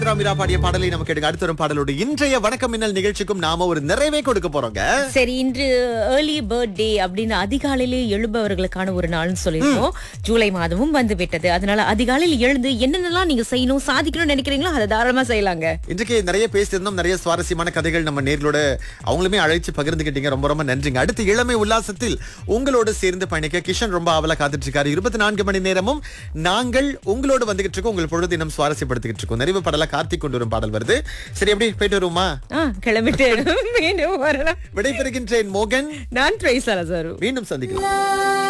மீரா பாடிய பாடலை நமக்கு எடுங்க அடுத்த வரும் பாடலோடு இன்றைய வணக்கம் மின்னல் நிகழ்ச்சிக்கும் நாம ஒரு நிறைவே கொடுக்க போறோங்க சரி இன்று ஏர்லி பர்த்டே அப்படின்னு அதிகாலையிலே எழுபவர்களுக்கான ஒரு நாள்னு சொல்லியிருக்கோம் ஜூலை மாதமும் வந்து விட்டது அதனால அதிகாலையில் எழுந்து என்னென்னலாம் நீங்க செய்யணும் சாதிக்கணும்னு நினைக்கிறீங்களோ அதை தாராளமா செய்யலாங்க இன்றைக்கு நிறைய பேசியிருந்தோம் நிறைய சுவாரஸ்யமான கதைகள் நம்ம நேர்களோட அவங்களுமே அழைச்சு பகிர்ந்துக்கிட்டீங்க ரொம்ப ரொம்ப நன்றிங்க அடுத்து இளமை உல்லாசத்தில் உங்களோடு சேர்ந்து பயணிக்க கிஷன் ரொம்ப ஆவலா காத்துட்டு இருக்காரு இருபத்தி நான்கு மணி நேரமும் நாங்கள் உங்களோடு வந்துகிட்டு இருக்கோம் உங்கள் பொழுது தினம் சுவாரஸ்யப்படுத்திக்கிட்டு இருக்கோம் நிறைவு பாடலா கார்த்திக் கொண்டு வரும் பாடல் வருது சரி எப்படி போயிட்டு வருவோமா ஆ கிளம்பிட்டு மீண்டும் வரலாம் விடைபெறுகின்றேன் மோகன் நான் ட்ரைசாலா சார் மீண்டும் சந்திக்கலாம்